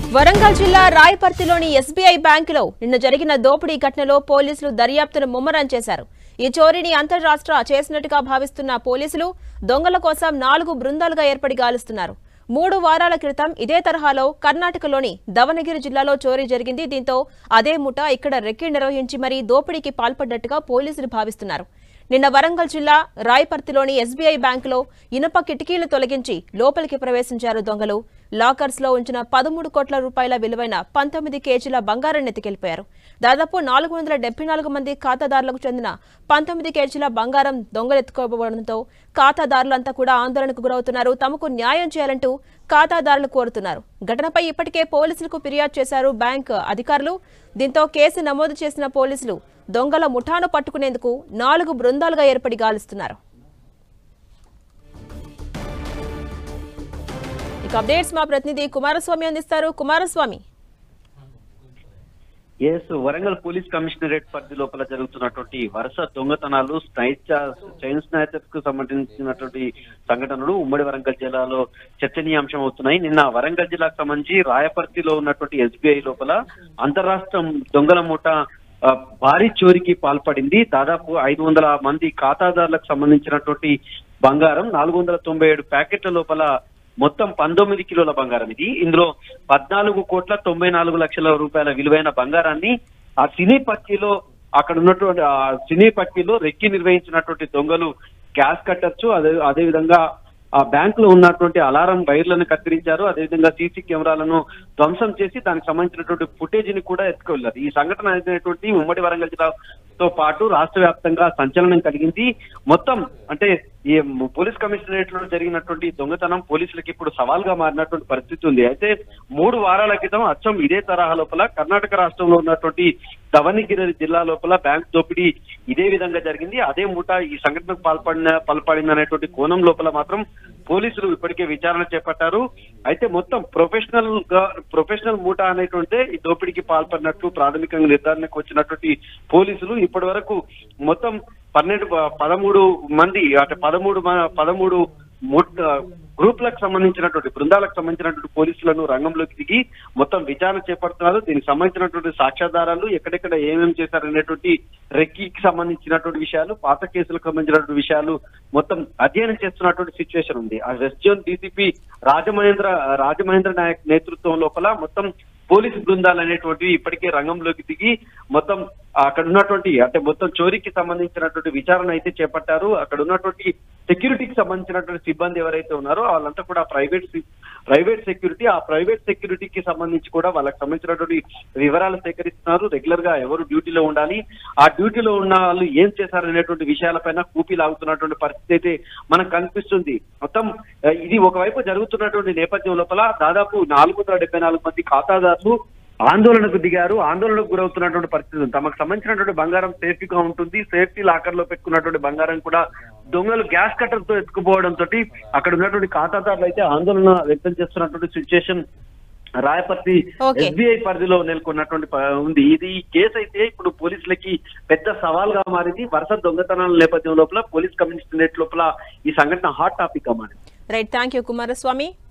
వరంగల్ జిల్లా రాయపర్తిలోని ఎస్బీఐ బ్యాంకులో నిన్న జరిగిన దోపిడీ ఘటనలో పోలీసులు దర్యాప్తును ముమ్మరం చేశారు ఈ చోరీని అంతర్రాష్ట్ర చేసినట్టుగా భావిస్తున్న పోలీసులు దొంగల కోసం నాలుగు బృందాలుగా ఏర్పడి గాలుస్తున్నారు మూడు వారాల క్రితం ఇదే తరహాలో కర్ణాటకలోని దవనగిరి జిల్లాలో చోరీ జరిగింది దీంతో అదే ముఠ ఇక్కడ రెక్కి నిర్వహించి మరీ దోపిడీకి పాల్పడ్డట్టుగా పోలీసులు భావిస్తున్నారు నిన్న వరంగల్ జిల్లా రాయపర్తిలోని ఎస్బీఐ బ్యాంకులో ఇనుప కిటికీలు తొలగించి లోపలికి ప్రవేశించారు దొంగలు లాకర్స్ లో ఉంచిన పదమూడు కోట్ల రూపాయల విలువైన పంతొమ్మిది కేజీల బంగారాన్ని ఎత్తుకెళ్లిపోయారు దాదాపు నాలుగు వందల డెబ్బై నాలుగు మంది ఖాతాదారులకు చెందిన పంతొమ్మిది కేజీల బంగారం దొంగలెత్తుకోవడంతో ఖాతాదారులంతా కూడా ఆందోళనకు గురవుతున్నారు తమకు న్యాయం చేయాలంటూ ఖాతాదారులు కోరుతున్నారు ఘటనపై ఇప్పటికే పోలీసులకు ఫిర్యాదు చేశారు బ్యాంక్ అధికారులు దీంతో కేసు నమోదు చేసిన పోలీసులు దొంగల ముఠాను పట్టుకునేందుకు నాలుగు బృందాలుగా ఏర్పడి గాలిస్తున్నారు ఇక అప్డేట్స్ మా ప్రతినిధి కుమారస్వామి అందిస్తారు కుమారస్వామి ఎస్ వరంగల్ పోలీస్ కమిషనరేట్ పరిధి లోపల జరుగుతున్నటువంటి వరుస దొంగతనాలు స్నైచ చైన్ స్నాచర్స్ కు సంబంధించినటువంటి సంఘటనలు ఉమ్మడి వరంగల్ జిల్లాలో చర్చనీయాంశం అవుతున్నాయి నిన్న వరంగల్ జిల్లాకు సంబంధించి రాయపర్తిలో ఉన్నటువంటి ఎస్బీఐ లోపల అంతరాష్ట్ర దొంగల మూట ఆ, భారీ చోరీకి పాల్పడింది దాదాపు ఐదు వందల మంది ఖాతాదారులకు సంబంధించినటువంటి బంగారం నాలుగు వందల తొంభై ఏడు ప్యాకెట్ల లోపల మొత్తం పంతొమ్మిది కిలోల బంగారం ఇది ఇందులో పద్నాలుగు కోట్ల తొంభై నాలుగు లక్షల రూపాయల విలువైన బంగారాన్ని ఆ సినీ పక్కీలో అక్కడ ఉన్నటువంటి ఆ సినీ పక్కీలో రెక్కి నిర్వహించినటువంటి దొంగలు గ్యాస్ కట్టచ్చు అదే అదే విధంగా ఆ బ్యాంక్ లో ఉన్నటువంటి అలారం వైర్లను కత్తిరించారు అదేవిధంగా సీసీ కెమెరాలను ధ్వంసం చేసి దానికి సంబంధించినటువంటి ఫుటేజ్ ని కూడా ఎత్తుకెళ్లారు ఈ సంఘటన అయినటువంటి ఉమ్మడి వరంగల్ జిల్లాతో పాటు రాష్ట్ర వ్యాప్తంగా సంచలనం కలిగింది మొత్తం అంటే ఈ పోలీస్ కమిషనరేట్ లో జరిగినటువంటి దొంగతనం పోలీసులకు ఇప్పుడు సవాల్గా మారినటువంటి పరిస్థితి ఉంది అయితే మూడు వారాల క్రితం అచ్చం ఇదే తరహా లోపల కర్ణాటక రాష్ట్రంలో ఉన్నటువంటి దవణగిరి జిల్లా లోపల బ్యాంక్ దోపిడీ ఇదే విధంగా జరిగింది అదే ముఠా ఈ సంఘటనకు పాల్పడిన పాల్పడింది అనేటువంటి కోణం లోపల మాత్రం పోలీసులు ఇప్పటికే విచారణ చేపట్టారు అయితే మొత్తం ప్రొఫెషనల్ గా ప్రొఫెషనల్ మూటా అనేటువంటి ఈ దోపిడీకి పాల్పడినట్లు ప్రాథమికంగా నిర్ధారణకు వచ్చినటువంటి పోలీసులు ఇప్పటి వరకు మొత్తం పన్నెండు పదమూడు మంది అంటే పదమూడు మ- పదమూడు ముట్ గ్రూప్లకు సంబంధించినటువంటి బృందాలకు సంబంధించినటువంటి పోలీసులను రంగంలోకి దిగి మొత్తం విచారణ చేపడుతున్నారు దీనికి సంబంధించినటువంటి సాక్ష్యాధారాలు ఎక్కడెక్కడ ఏమేమి చేశారనేటువంటి రెక్కీకి సంబంధించినటువంటి విషయాలు పాత కేసులకు సంబంధించినటువంటి విషయాలు మొత్తం అధ్యయనం చేస్తున్నటువంటి సిచ్యువేషన్ ఉంది ఆ west zone DCP Rajamahendra Rajamahendra Nayak నేతృత్వం లోపల మొత్తం పోలీసు బృందాలు అనేటువంటివి ఇప్పటికే రంగంలోకి దిగి మొత్తం అక్కడ ఉన్నటువంటి అంటే మొత్తం చోరీకి సంబంధించినటువంటి విచారణ అయితే చేపట్టారు అక్కడ ఉన్నటువంటి సెక్యూరిటీకి సంబంధించినటువంటి సిబ్బంది ఎవరైతే ఉన్నారో వాళ్ళంతా కూడా ప్రైవేట్ ప్రైవేట్ సెక్యూరిటీ ఆ ప్రైవేట్ సెక్యూరిటీకి సంబంధించి కూడా వాళ్ళకి సంబంధించినటువంటి వివరాలు సేకరిస్తున్నారు రెగ్యులర్ గా ఎవరు డ్యూటీలో ఉండాలి ఆ డ్యూటీలో ఉన్న వాళ్ళు ఏం చేశారనేటువంటి విషయాలపైన కూపీ లాగుతున్నటువంటి పరిస్థితి అయితే మనకు కనిపిస్తుంది మొత్తం ఆ, ఇది ఒకవైపు జరుగుతున్నటువంటి నేపథ్యం లోపల దాదాపు నాలుగు వందల డెబ్బై నాలుగు మంది ఖాతాదారులు ఆందోళనకు దిగారు ఆందోళనకు గురవుతున్నటువంటి పరిస్థితి ఉంది. తమకు సంబంధించినటువంటి బంగారం సేఫ్టీ గా ఉంటుంది సేఫ్టీ లాకర్ లో పెట్టుకున్నటువంటి బంగారం కూడా దొంగలు గ్యాస్ కట్టర్ తో ఎత్తుకుపోవడం తోటి అక్కడ ఉన్నటువంటి ఖాతాదారులు అయితే ఆందోళన వ్యక్తం చేస్తున్నటువంటి సిచ్యుయేషన్ రాయపర్తి Okay. ఎస్బీఐ పరిధిలో నెలకొన్నటువంటి ప- ఉంది ఇది ఈ కేసు అయితే ఇప్పుడు పోలీసులకి పెద్ద సవాల్గా మారింది వరుస దొంగతనాల నేపథ్యం లోపల పోలీస్ కమిషనరేట్ లోపల ఈ సంఘటన హాట్ టాపిక్ గా మారింది రైట్ థ్యాంక్ యూ కుమారస్వామి